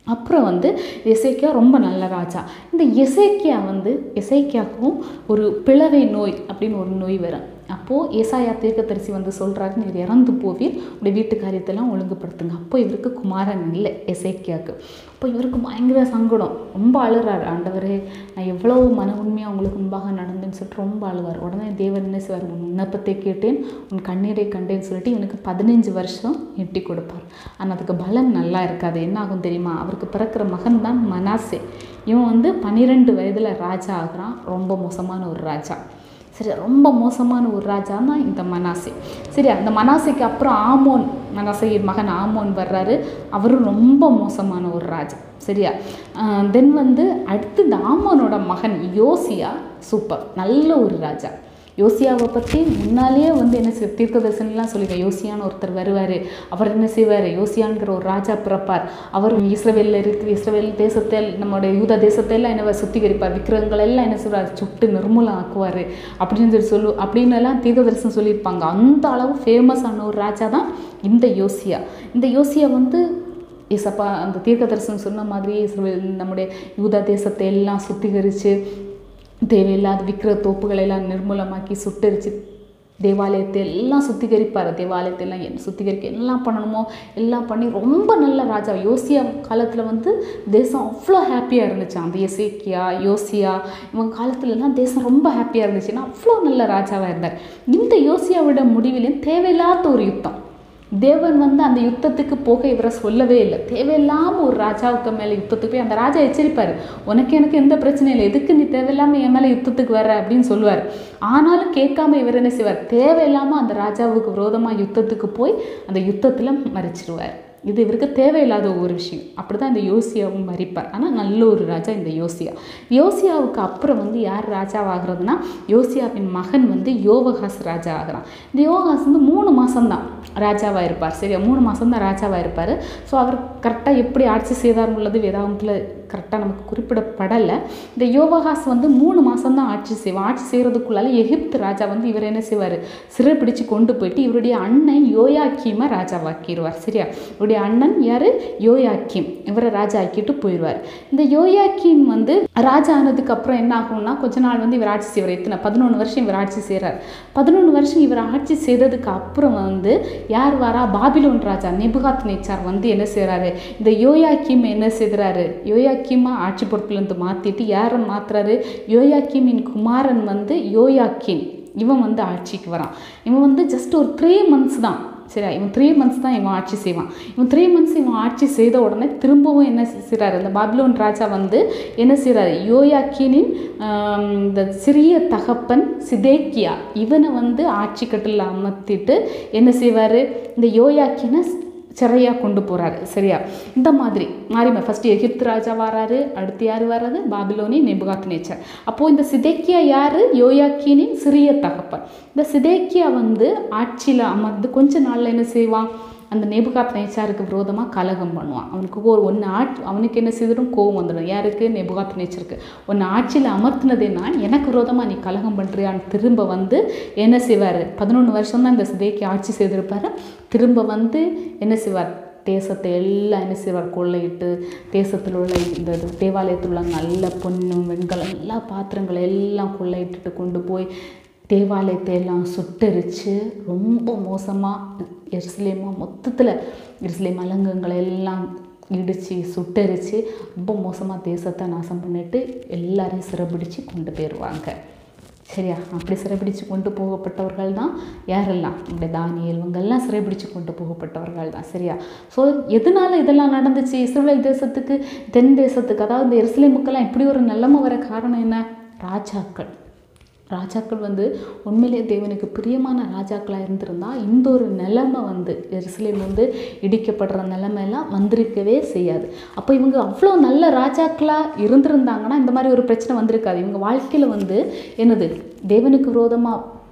அப்புறம் வந்து எசேக்கியா ரொம்ப நல்ல ராஜா இந்த எசேக்கியா வந்து எசேக்கியாவுக்கும் ஒரு பிளவை நோய் அப்படின்னு ஒரு நோய் வரும் அப்போது ஏசாயா தீர்க்கதரிசி வந்து சொல்கிறாரு நீர் இறந்து போவீர் உடைய வீட்டு காரியத்தெல்லாம் ஒழுங்குபடுத்துங்க அப்போ இவருக்கு குமாரன் இல்லை எசேக்கியாவுக்கு அப்போ இவருக்கு பயங்கர சங்கடம் ரொம்ப அழுறாரு ஆண்டவரே நான் எவ்வளோ மன உண்மையாக உங்களுக்கு முன்பாக நடந்தேன்னு சொல்லிட்டு ரொம்ப அழுவார் உடனே தேவன் என்ன செய்வார் உன் விண்ணப்பத்தை கேட்டேன் உன் கண்ணீரை கண்டேன்னு சொல்லிட்டு இவனுக்கு பதினஞ்சு வருஷம் எட்டி கொடுப்பார் ஆனால் அதுக்கு பலன் நல்லா இருக்காது என்ன ஆகும் தெரியுமா அவருக்கு பிறக்கிற மகன் தான் மனாசே இவன் வந்து பன்னிரெண்டு வயதில் ராஜா ஆகுறான் ரொம்ப மோசமான ஒரு ராஜா சரி ரொம்ப மோசமான ஒரு ராஜா தான் இந்த மனாசே சரி அந்த மனாசைக்கு அப்புறம் ஆமோன் மனாசையின் மகன் ஆமோன் வர்றாரு அவரும் ரொம்ப மோசமான ஒரு ராஜா சரியா தென் வந்து அடுத்து இந்த ஆமோனோட மகன் யோசியா சூப்பர் நல்ல ஒரு ராஜா யோசியாவை பற்றி முன்னாலேயே வந்து என்ன செய் தீர்க்க தரிசனம்லாம் சொல்லியிருக்கேன் யோசியான்னு ஒருத்தர் வருவார் அவர் என்ன செய்வார் யோசியாங்கிற ஒரு ராஜா பிறப்பார் அவர் இஸ்ரவேலில் இருக்கிற இஸ்ரவேல் தேசத்தை நம்மளுடைய யூத தேசத்தை எல்லாம் என்ன சுத்திகரிப்பார் விக்கிரகங்கள் எல்லாம் என்ன செய்வார் சுட்டு நிர்மூலம் ஆக்குவார் அப்படின்னு சொல்லி சொல்லு அப்படின்னு எல்லாம் தீர்க்க தரிசனம் சொல்லியிருப்பாங்க அந்த அளவு ஃபேமஸான ஒரு ராஜா தான் இந்த யோசியா இந்த யோசியா வந்து ஏசப்பா அந்த தீர்க்க தரிசனம் சொன்ன மாதிரி இஸ்ரவேல் நம்முடைய யூதா தேசத்தை எல்லாம் சுத்திகரித்து தேவையில்லாத விக்கிர தோப்புகளை எல்லாம் நிர்மூலமாக்கி சுட்டரித்து தேவாலயத்தை எல்லாம் சுத்திகரிப்பார் தேவாலயத்தை எல்லாம் என்ன சுத்திகரிக்க எல்லாம் பண்ணணுமோ எல்லாம் பண்ணி ரொம்ப நல்ல ராஜா யோசியா காலத்தில் வந்து தேசம் அவ்வளோ ஹாப்பியாக இருந்துச்சு அந்த எசேக்கியா யோசியா இவங்க காலத்துலலாம் தேசம் ரொம்ப ஹாப்பியாக இருந்துச்சுன்னா அவ்வளோ நல்ல ராஜாவாக இருந்தார் இந்த யோசியாவோட முடிவிலையும் தேவையில்லாத ஒரு யுத்தம் தேவன் வந்து அந்த யுத்தத்துக்கு போக இவரை சொல்லவே இல்லை தேவையில்லாமல் ஒரு ராஜாவுக்கு மேலே யுத்தத்துக்கு போய் அந்த ராஜா எச்சரிப்பார் உனக்கு எனக்கு எந்த பிரச்சனையும் இல்லை எதுக்கு நீ தேவையில்லாமல் என் மேலே யுத்தத்துக்கு வர அப்படின்னு சொல்லுவார் ஆனாலும் கேட்காம இவர் என்ன செய்வார் தேவையில்லாமல் அந்த ராஜாவுக்கு விரோதமாக யுத்தத்துக்கு போய் அந்த யுத்தத்தில் மறிச்சிடுவார் இது இவருக்கு தேவையில்லாத ஒரு விஷயம் அப்படி தான் இந்த யோசியாவும் மறிப்பார் ஆனால் நல்ல ஒரு ராஜா இந்த யோசியா யோசியாவுக்கு அப்புறம் வந்து யார் ராஜாவாகிறதுனா யோசியாவின் மகன் வந்து யோவகாஸ் ராஜா ஆகிறான் இந்த யோகாஸ் வந்து மூணு மாதம்தான் ராஜாவாக இருப்பார் சரியா மூணு மாதம் தான் ராஜாவாக இருப்பார் ஸோ அவர் கரெக்டாக எப்படி ஆட்சி செய்தார் உள்ளது வேதாந்தத்தில் கரெக்டாக நமக்கு குறிப்பிடப்படலை இந்த யோவகாஸ் வந்து மூணு மாதம் தான் ஆட்சி செய்வான் ஆட்சி செய்கிறதுக்குள்ளால எகிப்து ராஜா வந்து இவர் என்ன செய்வார் சிறைப்பிடிச்சு கொண்டு போயிட்டு இவருடைய அண்ணன் யோயாக்கீமை ராஜாவாக்கிடுவார் சரியா இவருடைய அண்ணன் யார் யோயாக்கீம் இவரை ராஜா ஆக்கிட்டு போயிடுவார் இந்த யோயாக்கீம் வந்து ராஜா ஆனதுக்கு அப்புறம் என்ன ஆகும்னா கொஞ்ச நாள் வந்து இவர் ஆட்சி செய்வார் எத்தனை பதினொன்று வருஷம் இவர் ஆட்சி செய்கிறார் பதினொன்று வருஷம் இவர் ஆட்சி செய்ததுக்கு அப்புறம் வந்து யார் வரா பாபிலோன் ராஜா நெபுகாத் நேச்சார் வந்து என்ன செய்கிறாரு இந்த யோயாக்கீம் என்ன செய்கிறாரு யோயாக்கீமா ஆட்சி பொறுப்புலேருந்து மாற்றிட்டு யாரை மாற்றுறாரு யோயாக்கீமின் குமாரன் வந்து யோயாக்கீம் இவன் வந்து ஆட்சிக்கு வரான் இவன் வந்து ஜஸ்ட் ஒரு த்ரீ மந்த்ஸ் தான் சரியா இவன் த்ரீ மந்த்ஸ் தான் இவன் ஆட்சி செய்வான் இவன் த்ரீ மந்த்ஸ் இவன் ஆட்சி செய்த உடனே திரும்பவும் என்ன செய்கிறாரு இந்த பாபிலோன் ராஜா வந்து என்ன செய்கிறாரு யோயாக்கினின் இந்த சிறிய தகப்பன் சிதேக்கியா இவனை வந்து ஆட்சி கட்டில் அமர்த்திட்டு என்ன செய்வார் இந்த யோயாக்கினை சிறையாக கொண்டு போகிறாரு சரியா இந்த மாதிரி மாறிமா ஃபஸ்ட்டு எகிப்து ராஜா வராரு அடுத்து யார் வர்றது பாபிலோனி நெபுகாத் நேச்சர் அப்போது இந்த சிதேக்கியா யார் யோயாக்கினின் சிறிய தகப்பன் இந்த சிதேக்கியா வந்து ஆட்சியில் அமர்ந்து கொஞ்ச நாளில் என்ன செய்வான் அந்த நெபுகாத் நேச்சாருக்கு விரோதமாக கலகம் பண்ணுவான் அவனுக்கு ஒரு ஒன்று ஆட் அவனுக்கு என்ன செய்திடும் கோவம் வந்துடும் யாருக்கு நெபுகாத் நேச்சருக்கு ஒன்று ஆட்சியில் அமர்த்தினதேனா எனக்கு விரோதமாக நீ கலகம் பண்ணுறியான்னு திரும்ப வந்து என்ன செய்வார் பதினொன்று வருஷம் தான் இந்த சிதைக்கு ஆட்சி செய்திருப்பார் திரும்ப வந்து என்ன செய்வார் தேசத்தை எல்லாம் என்ன செய்வார் கொள்ளையிட்டு தேசத்தில் உள்ள இந்த தேவாலயத்தில் உள்ள நல்ல பொண்ணு வெண்கலம் எல்லா பாத்திரங்களை எல்லாம் கொள்ளையிட்டுட்டு கொண்டு போய் தேவாலயத்தை எல்லாம் சுட்டரித்து ரொம்ப மோசமாக எருசலேமாக மொத்தத்தில் எருசலேம் அலங்கங்களை எல்லாம் இடித்து சுட்டரித்து ரொம்ப மோசமாக தேசத்தை நாசம் பண்ணிட்டு எல்லாரையும் சிறப்பிடிச்சு கொண்டு போயிடுவாங்க சரியா அப்படி சிறைபிடிச்சு கொண்டு போகப்பட்டவர்கள் தான் யாரெல்லாம் இந்த தானியல் இவங்கெல்லாம் சிறைபிடிச்சு கொண்டு போகப்பட்டவர்கள் தான் சரியா ஸோ எதனால இதெல்லாம் நடந்துச்சு இஸ்ரேல் தேசத்துக்கு தென் தேசத்துக்கு அதாவது இந்த எருசலேமுக்கெல்லாம் இப்படி ஒரு நிலைமை வர காரணம் என்ன ராஜாக்கள் ராஜாக்கள் வந்து உண்மையிலேயே தேவனுக்கு பிரியமான ராஜாக்களாக இருந்திருந்தால் இந்த ஒரு நிலைமை வந்து எருசலேம் வந்து இடிக்கப்படுற நிலைமையெல்லாம் வந்திருக்கவே செய்யாது அப்போ இவங்க அவ்வளோ நல்ல ராஜாக்களாக இருந்திருந்தாங்கன்னா இந்த மாதிரி ஒரு பிரச்சனை வந்திருக்காது இவங்க வாழ்க்கையில் வந்து என்னது தேவனுக்கு விரோதமாக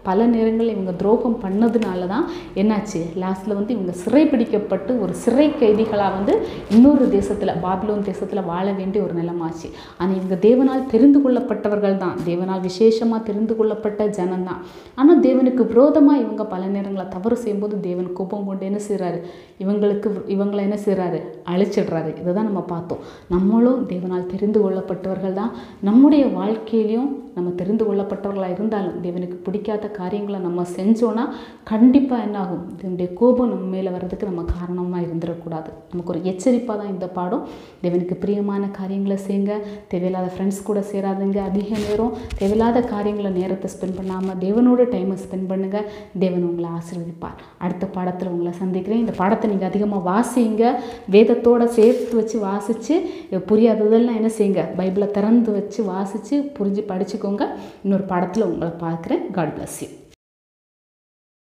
பல நேரங்களில் இவங்க துரோகம் பண்ணதுனால தான் என்னாச்சு லாஸ்ட்டில் வந்து இவங்க சிறைப்பிடிக்கப்பட்டு ஒரு சிறை கைதிகளாக வந்து இன்னொரு தேசத்தில் பாபிலோன் தேசத்தில் வாழ வேண்டிய ஒரு நிலமாச்சு ஆனால் இவங்க தேவனால் தெரிந்து கொள்ளப்பட்டவர்கள் தான் தேவனால் விசேஷமாக தெரிந்து கொள்ளப்பட்ட ஜனம்தான் ஆனால் தேவனுக்கு விரோதமாக இவங்க பல நேரங்களில் தவறு செய்யும்போது தேவன் கோபம் கொண்டு என்ன செய்கிறாரு இவங்களுக்கு இவங்களை என்ன செய்கிறாரு அழிச்சிடுறாரு இதை தான் நம்ம பார்த்தோம் நம்மளும் தேவனால் தெரிந்து கொள்ளப்பட்டவர்கள் தான் நம்முடைய வாழ்க்கையிலையும் நம்ம தெரிந்து கொள்ளப்பட்டவர்களாக இருந்தாலும் தேவனுக்கு பிடிக்காத காரியங்களை நம்ம செஞ்சோன்னா கண்டிப்பாக என்ன ஆகும் இதனுடைய கோபம் நம்ம மேலே வர்றதுக்கு நம்ம காரணமாக இருந்துடக்கூடாது நமக்கு ஒரு எச்சரிப்பாக தான் இந்த பாடம் தேவனுக்கு பிரியமான காரியங்களை செய்யுங்க தேவையில்லாத ஃப்ரெண்ட்ஸ் கூட சேராதுங்க அதிக நேரம் தேவையில்லாத காரியங்களை நேரத்தை ஸ்பெண்ட் பண்ணாமல் தேவனோட டைமை ஸ்பெண்ட் பண்ணுங்கள் தேவன் உங்களை ஆசீர்வதிப்பார் அடுத்த பாடத்தில் உங்களை சந்திக்கிறேன் இந்த பாடத்தை நீங்கள் அதிகமாக வாசிங்க வேதத்தோட சேர்த்து வச்சு வாசித்து புரியாததெல்லாம் என்ன செய்யுங்க பைபிளை திறந்து வச்சு வாசித்து புரிஞ்சு படிச்சுக்கோங்க இன்னொரு பாடத்தில் உங்களை பார்க்குறேன் காட் bless you